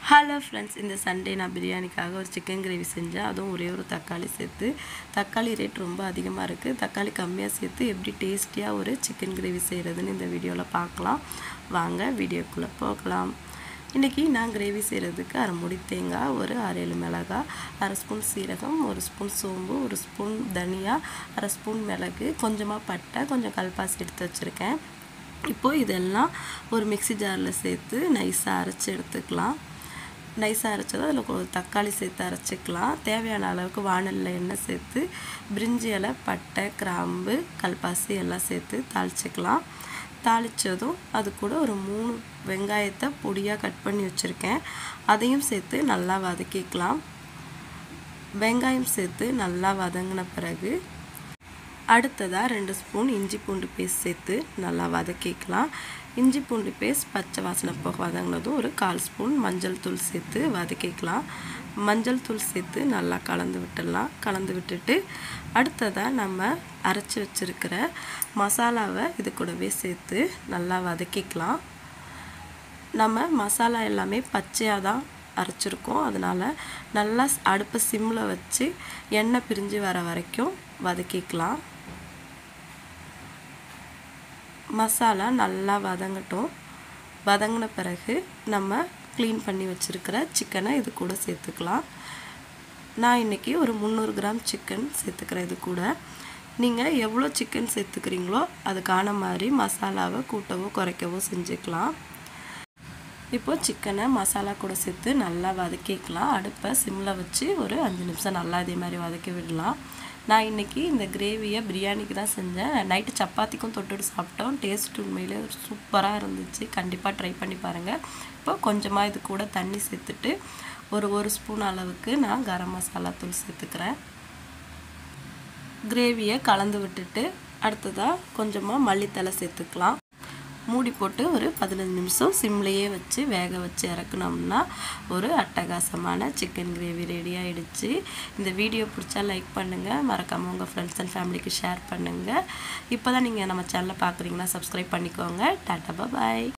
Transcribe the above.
hello friends இந்த Sunday நான் பிரியாணிக்காக ஒரு சிக்கன் கிரேவி செஞ்சேன் அதுவும் ஒரே ஒரு தக்காளி சேர்த்து தக்காளி ரேட் ரொம்ப அதிகமாக இருக்குது தக்காளி கம்மியாக சேர்த்து எப்படி டேஸ்டியாக ஒரு சிக்கன் கிரேவி செய்கிறதுன்னு இந்த வீடியோவில் பார்க்கலாம் வாங்க வீடியோக்குள்ளே போகலாம் இன்றைக்கி நான் கிரேவி செய்கிறதுக்கு அரை முடி தேங்காய் ஒரு அரை ஏழு மிளகாய் அரை ஸ்பூன் சீரகம் ஒரு ஸ்பூன் சோம்பு ஒரு ஸ்பூன் தனியா அரை ஸ்பூன் மிளகு கொஞ்சமாக பட்டை கொஞ்சம் கல்பாசி எடுத்து வச்சுருக்கேன் இப்போது இதெல்லாம் ஒரு மிக்ஸி ஜாரில் சேர்த்து நைஸாக அரைச்சி எடுத்துக்கலாம் நைஸாக அரைச்சதும் அதில் ஒரு தக்காளி சேர்த்து அரைச்சிக்கலாம் தேவையான அளவுக்கு வானலில் எண்ணெய் சேர்த்து பிரிஞ்சி இலை பட்டை கிராம்பு கல்பாசி எல்லாம் சேர்த்து தாளிச்சிக்கலாம் தாளித்ததும் அது கூட ஒரு மூணு வெங்காயத்தை பொடியாக கட் பண்ணி வச்சுருக்கேன் அதையும் சேர்த்து நல்லா வதக்கிக்கலாம் வெங்காயம் சேர்த்து நல்லா வதங்கின பிறகு அடுத்ததாக ரெண்டு ஸ்பூன் இஞ்சி பூண்டு பேஸ்ட் சேர்த்து நல்லா வதக்கிக்கலாம் இஞ்சி பூண்டு பேஸ்ட் பச்சை வாசனை போக வதங்கினதும் ஒரு கால் ஸ்பூன் மஞ்சள் தூள் சேர்த்து வதக்கிக்கலாம் மஞ்சள் தூள் சேர்த்து நல்லா கலந்து விட்டுடலாம் கலந்து விட்டுட்டு அடுத்ததாக நம்ம அரைச்சி வச்சுருக்கிற மசாலாவை இது கூடவே சேர்த்து நல்லா வதக்கிக்கலாம் நம்ம மசாலா எல்லாமே பச்சையாக தான் அரைச்சிருக்கோம் அதனால் நல்லா அடுப்பை சிம்மில் வச்சு எண்ணெய் பிரிஞ்சு வர வரைக்கும் வதக்கிக்கலாம் மசாலா நல்லா வதங்கட்டும் வதங்கின பிறகு நம்ம க்ளீன் பண்ணி வச்சுருக்கிற சிக்கனை இது கூட சேர்த்துக்கலாம் நான் இன்றைக்கி ஒரு முந்நூறு கிராம் சிக்கன் சேர்த்துக்கிறேன் இது கூட நீங்கள் எவ்வளோ சிக்கன் சேர்த்துக்கிறீங்களோ அதுக்கான மாதிரி மசாலாவை கூட்டவோ குறைக்கவோ செஞ்சுக்கலாம் இப்போது சிக்கனை மசாலா கூட சேர்த்து நல்லா வதக்கிக்கலாம் அடுப்பை சிம்மில் வச்சு ஒரு அஞ்சு நிமிஷம் நல்லா இதே மாதிரி வதக்கி விடலாம் நான் இன்றைக்கி இந்த கிரேவியை பிரியாணிக்கு தான் செஞ்சேன் நைட்டு சப்பாத்திக்கும் தொட்டுட்டு சாப்பிட்டோம் டேஸ்ட் உண்மையிலே சூப்பராக இருந்துச்சு கண்டிப்பாக ட்ரை பண்ணி பாருங்கள் இப்போ கொஞ்சமாக இது கூட தண்ணி சேர்த்துட்டு ஒரு ஒரு ஸ்பூன் அளவுக்கு நான் கரம் மசாலா தூள் சேர்த்துக்கிறேன் கிரேவியை கலந்து விட்டுட்டு அடுத்ததாக கொஞ்சமாக மல்லித்தலை சேர்த்துக்கலாம் மூடி போட்டு ஒரு பதினஞ்சு நிமிஷம் சிம்லேயே வச்சு வேக வச்சு இறக்குனோம்னா ஒரு அட்டகாசமான சிக்கன் கிரேவி ரெடி ஆகிடுச்சு இந்த வீடியோ பிடிச்சா லைக் பண்ணுங்கள் மறக்காமல் உங்கள் ஃப்ரெண்ட்ஸ் அண்ட் ஃபேமிலிக்கு ஷேர் பண்ணுங்கள் இப்போ தான் நீங்கள் நம்ம சேனலை பார்க்குறீங்கன்னா சப்ஸ்கிரைப் பண்ணிக்கோங்க டாட்டா பாய்